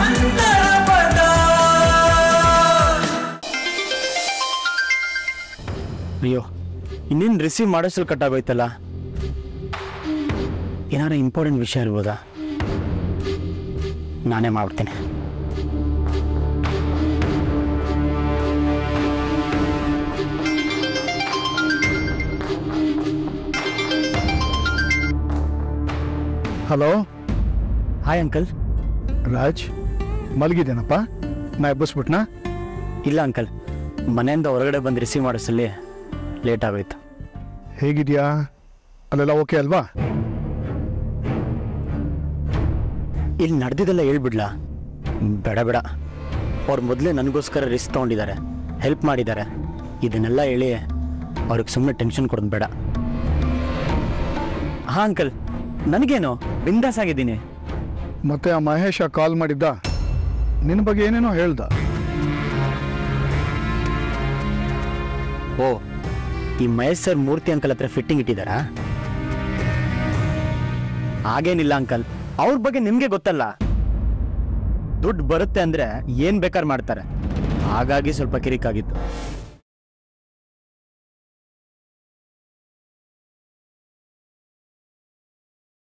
ಅಯ್ಯೋ ಇನ್ನೇನು ರಿಸೀವ್ ಮಾಡೋಷ್ಟಲ್ಲಿ ಕಟ್ಟಾಗೋಯ್ತಲ್ಲ ಏನಾರ ಇಂಪಾರ್ಟೆಂಟ್ ವಿಷಯ ಇರ್ಬೋದಾ ನಾನೇ ಮಾಡ್ತೀನಿ ಹಲೋ ಹಾಯ್ ಅಂಕಲ್ ರಾಜ್ ಮಲಗಿದ್ದೇನಪ್ಪ ನಾ ಎಬ್ಬಿಸ್ಬಿಟ್ನಾ ಇಲ್ಲ ಅಂಕಲ್ ಮನೆಯಿಂದ ಹೊರಗಡೆ ಬಂದು ರಿಸೀವ್ ಮಾಡೋಷ್ಟಲ್ಲಿ ಲೇಟ್ ಆಗೋಯ್ತು ಹೇಗಿದ್ಯಾ ಅಲ್ಲೆಲ್ಲ ಓಕೆ ಅಲ್ವಾ ಇಲ್ಲಿ ನಡೆದಿದ್ದೆಲ್ಲ ಹೇಳ್ಬಿಡ್ಲಾ ಬೇಡ ಬೇಡ ಅವ್ರು ಮೊದಲೇ ನನಗೋಸ್ಕರ ರಿಸ್ಕ್ ತೊಗೊಂಡಿದ್ದಾರೆ ಹೆಲ್ಪ್ ಮಾಡಿದ್ದಾರೆ ಇದನ್ನೆಲ್ಲ ಹೇಳಿ ಅವ್ರಿಗೆ ಸುಮ್ಮನೆ ಟೆನ್ಷನ್ ಕೊಡೋದು ಬೇಡ ಹಾಂ ಅಂಕಲ್ ನನಗೇನು ಬಿಂದಾಸ್ ಆಗಿದ್ದೀನಿ ಮತ್ತೆ ಆ ಮಹೇಶ ಕಾಲ್ ಮಾಡಿದ್ದ ನಿನ್ನ ಬಗ್ಗೆ ಏನೇನೋ ಹೇಳ್ದ ಓ ಈ ಮಹೇಶ್ ಸರ್ ಮೂರ್ತಿ ಅಂಕಲ್ ಹತ್ರ ಫಿಟ್ಟಿಂಗ್ ಇಟ್ಟಿದ್ದಾರಾ ಹಾಗೇನಿಲ್ಲ ಅಂಕಲ್ ಅವ್ರ ಬಗ್ಗೆ ನಿಮ್ಗೆ ಗೊತ್ತಲ್ಲ ದುಡ್ಡು ಬರುತ್ತೆ ಅಂದ್ರೆ ಏನ್ ಬೇಕಾದ್ರೆ ಮಾಡ್ತಾರೆ ಹಾಗಾಗಿ ಸ್ವಲ್ಪ ಕಿರಿಕಾಗಿತ್ತು